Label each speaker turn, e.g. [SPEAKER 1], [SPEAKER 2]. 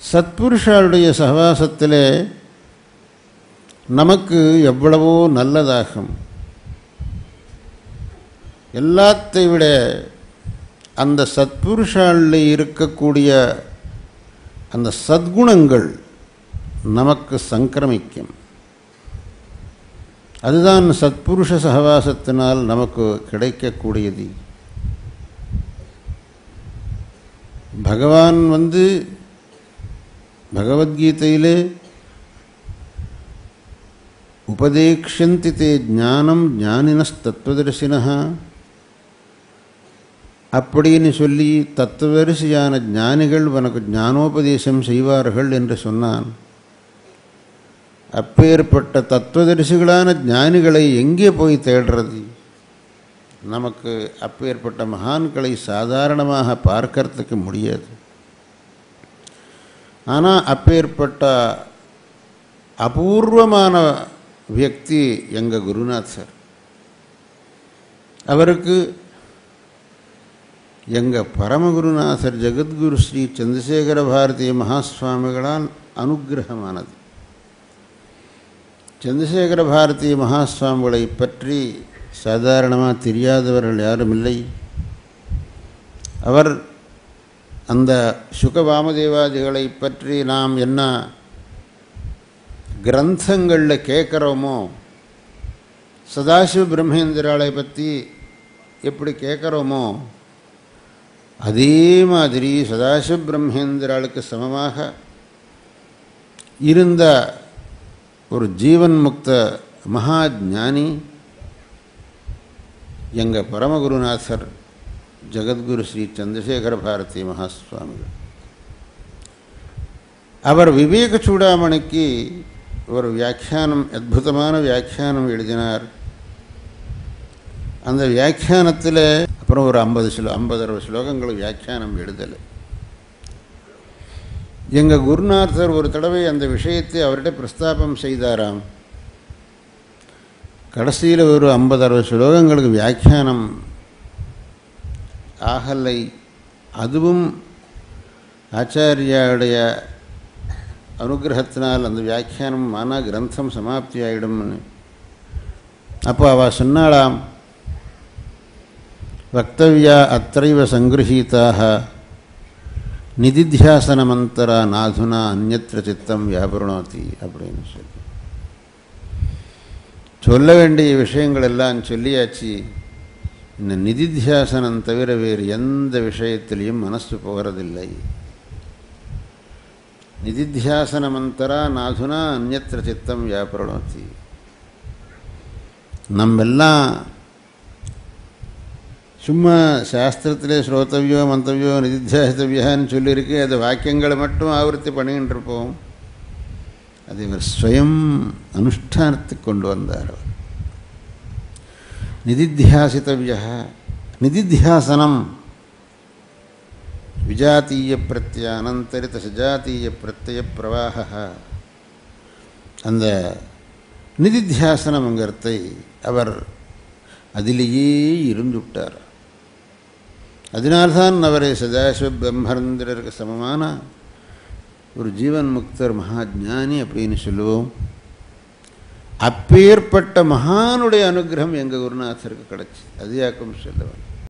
[SPEAKER 1] சத்புருஷாளுடைய சகவாசத்திலே நமக்கு எவ்வளவோ நல்லதாகும் எல்லாத்தை விட அந்த சத்புருஷாளில் இருக்கக்கூடிய அந்த சத்குணங்கள் நமக்கு சங்கிரமிக்கும் அதுதான் சத்புருஷ சகவாசத்தினால் நமக்கு கிடைக்கக்கூடியது பகவான் வந்து பகவத்கீதையிலே உபதேக்ஷந்தி தே ஞானம் ஞானினஸ்தத்துவதரிசினா அப்படின்னு சொல்லி தத்துவரிசியான ஞானிகள் உனக்கு ஞானோபதேசம் செய்வார்கள் என்று சொன்னான் அப்பேற்பட்ட தத்துவதரிசிகளான ஞானிகளை எங்கே போய் தேடுறது நமக்கு அப்பேற்பட்ட மகான்களை சாதாரணமாக பார்க்கறதுக்கு முடியாது ஆனால் அப்பேற்பட்ட அபூர்வமான வியக்தி எங்கள் குருநாதர் அவருக்கு எங்கள் பரமகுருநாதர் ஜெகத்குரு ஸ்ரீ சந்திரசேகர பாரதிய மகாஸ்வாமிகளால் அனுகிரகமானது சந்திரசேகர பாரதிய மகாஸ்வாமிகளை பற்றி சாதாரணமாக தெரியாதவர்கள் யாரும் இல்லை அவர் அந்த சுகவாமதேவாதிகளை பற்றி நாம் என்ன கிரந்தங்களில் கேட்குறோமோ சதாசிவ பிரம்மேந்திராளை பற்றி எப்படி கேட்குறோமோ அதே மாதிரி சதாசிவ பிரம்மேந்திராளுக்கு சமமாக இருந்த ஒரு ஜீவன் முக்த மகா ஞானி எங்கள் பரமகுருநாதர் ஜெகத்குரு ஸ்ரீ சந்திரசேகர பாரதி மகாஸ்வாமிகள் அவர் விவேக சூடாமணிக்கு ஒரு வியாக்கியானம் அற்புதமான வியாக்கியானம் எழுதினார் அந்த வியாக்கியானத்தில் அப்புறம் ஒரு ஐம்பது ஸ்லோ ஐம்பது அறுபது ஸ்லோகங்கள் வியாக்கியானம் எழுதலை எங்கள் குருநாதர் ஒரு தடவை அந்த விஷயத்தை அவர்கிட்ட பிரஸ்தாபம் செய்தாராம் கடைசியில் ஒரு ஐம்பது அறுபது ஸ்லோகங்களுக்கு வியாக்கியானம் ஆகலை அதுவும் ஆச்சாரியாவுடைய அனுகிரகத்தினால் அந்த வியாக்கியானம் மானா கிரந்தம் சமாப்தி ஆகிடும்னு அப்போ அவள் சொன்னாளாம் வக்தவியா அத்தைவ சங்கிரகீதாக நிதித்தியாசனமந்தரா நாதுனா அந்நத்திர சித்தம் வியாபரணோதி அப்படின்னு சொல்லி சொல்ல வேண்டிய விஷயங்கள் எல்லாம் சொல்லியாச்சு இந்த நிதித்தியாசனம் தவிர வேறு எந்த விஷயத்திலையும் மனசு போகிறதில்லை நிதித்தியாசனமந்தரா நாதுனா அந்நத்திர சித்தம் வியாபரணோத்தி நம்மெல்லாம் சும்மா சாஸ்திரத்திலே ஸ்ரோத்தவியோ மந்தவியோ நிதித்தியாசித்தவியான்னு சொல்லியிருக்கு அது வாக்கியங்களை மட்டும் ஆவர்த்தி பண்ணிக்கிட்டு இருப்போம் அது இவர் ஸ்வயம் அனுஷ்டானத்துக்கு கொண்டு வந்தார் அவர் நிதித்தியாசித்தவிய நிதித்தியாசனம் விஜாத்தீய பிரத்ய அனந்தரித சஜாத்தீய பிரத்ய பிரவாக அந்த நிதித்தியாசனம்ங்கிறதை அவர் அதிலேயே இருந்துவிட்டார் அதனால்தான் அவரை சதாசிவ பிரம்மரந்திரருக்கு சமமான ஒரு ஜீவன் முக்தர் மகாஜானி அப்படின்னு சொல்லுவோம் அப்பேற்பட்ட மகானுடைய அனுகிரகம் எங்கள் குருநாதருக்கு கிடச்சி அது யாக்கும் சொல்லுவேன்